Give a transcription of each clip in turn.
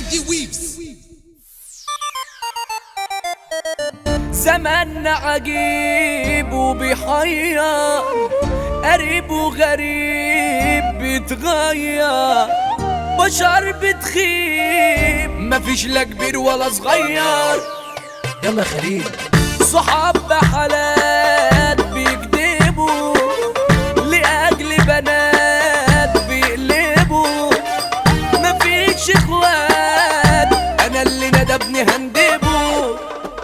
Andy Weaves زماننا عجيب وبيحير قريب وغريب بيتغير بشر بتخيب مفيش لا كبير ولا صغير يلا خليل صحاب بحالات بيكذبوا لأجل بنات بيقلبوا مفيش اخوات انا اللي ندبني هندبه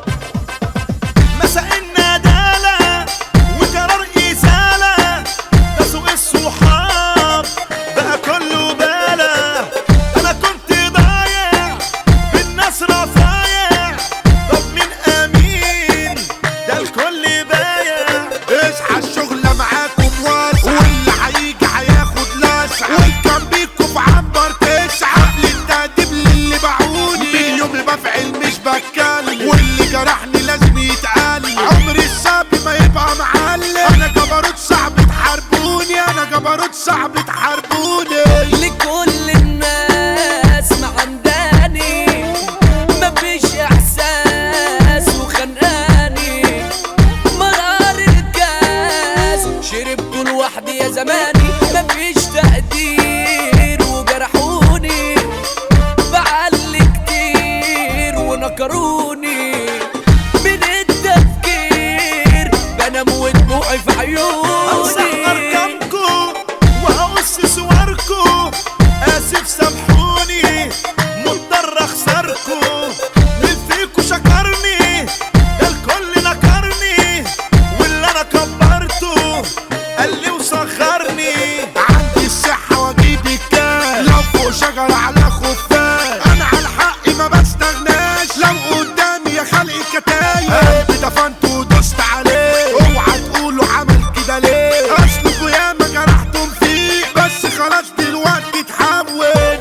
مساء الندالة وقرار إزالة ده سوق الصحاب بقى كله بالة أنا كنت ضايع بالناس رفايع طب مين أمين ده الكل بايع اصحى الشغلة معاكم واسعة واللي هيجي هياخد لسعة والكم بيكم في عنبر تسعة قبل التأديب للي باعوني باليوم بفعل مش بتكلم واللي جرحني لازم يتقال عمري الصعب ما يبقى معلم انا جبروت صعب تحاربوني انا جبروت صعب تحاربوني لكل الناس معنداني مفيش احساس وخنقاني مرار الكاس شربته لوحدي يا زماني مفيش تقدير وجرحوني بعلي كتير ونكروني من التفكير بنام ودموعي في أمسح عيوني أرقامكم وهقص صوركم آسف سامحوني مضطر أخسركم مين فيكم شكرني ده الكل نكرني واللي أنا كبرته قال لي وسخرني عندي الصحة واجيب الكاس لو فوق شجرة على خفاش انا على حقي ما بستغناش لو قدامي يا خلقي كتايب قلبي دفنت ودوست عليه اوعى تقولوا عمل كده ليه اصلكوا ياما جرحتم فيه بس خلاص دلوقتي اتحول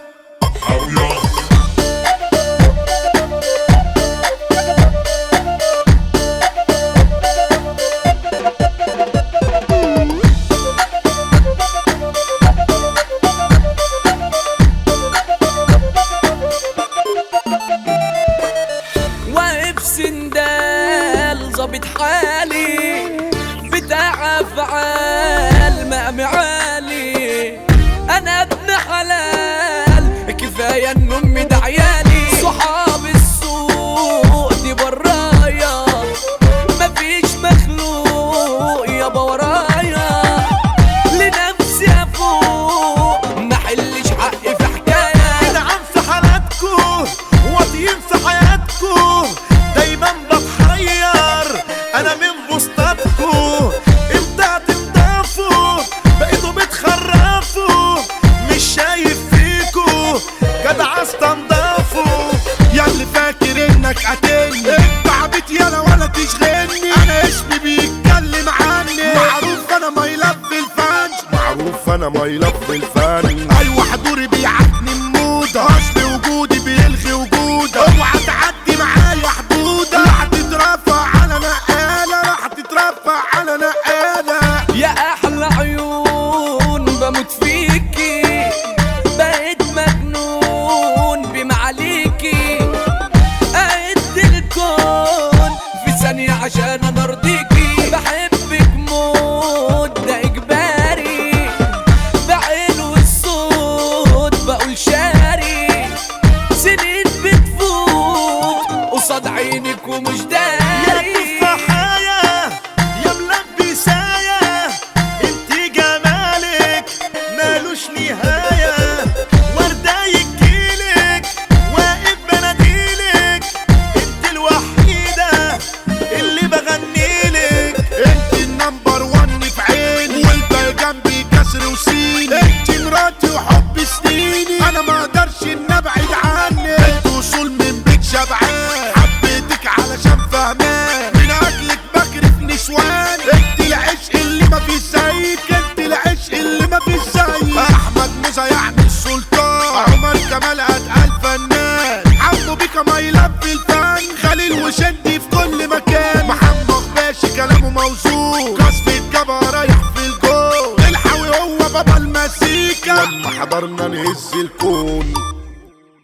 واقف سندال ظابط حالي بتاع افعال ما معالي انا ابن حلال كفايه ان امي ده عيالي صحاب السوق دي برايا مفيش مخلوق يابا ورايا لنفسي افوق محلش حقي في حكايه نعم في حالاتكم واطيين في حياتكم دايما بتحير انا من بوسطاتكم امتى هتنضافوا بقيتوا بتخرفوا مش شايف فيكوا جدع استنضافوا يا اللي فاكر انك قاتلني انت عبيط يالا ولا تشغلني انا اسمي بيتكلم عني معروف انا ماي لاف بالفن معروف انا ماي لاف بالفن ايوه حضوري بيعدني الموضة اصل وجودي بيلغي وجودك اوعى تعدي معايا حدودك لا هتترفع على نقالة لا هتترفع على نقالة يا احلى عيون بموت فيكي بقيت مجنون بمعاليكي قد الكون في ثانية عشان انا ارضيكي بحبك موت ده اجباري بعلو الصوت بقول شاري سنين بتفوت قصاد عينك ومش يا داري تفاحية يا ملبساية انت جمالك مالوش نهاية وردة يجيلك واقف بناديلك انت الوحيدة اللي بغنيلك انت النمبر ون في عيني والباقي جنبي كسر وسيني انت مراتي وحب سنيني انا ما اقدرش ان ابعد عنك انت وصول من بيت شبعان حبيتك علشان فهمان من اجلك بكرف نسوان انت العشق اللي ما فيش زيك انت العشق اللي ما فيش زيك احمد موسى يعني السلطان عمر كمال اتقل فنان حمو بيكا ما يلبي الفن خليل وشندي في كل مكان محمد باشا كلامه موزون قصف الجبهة رايح في الجول الحاوي هو بابا المزيكا لما حضرنا نهز الكون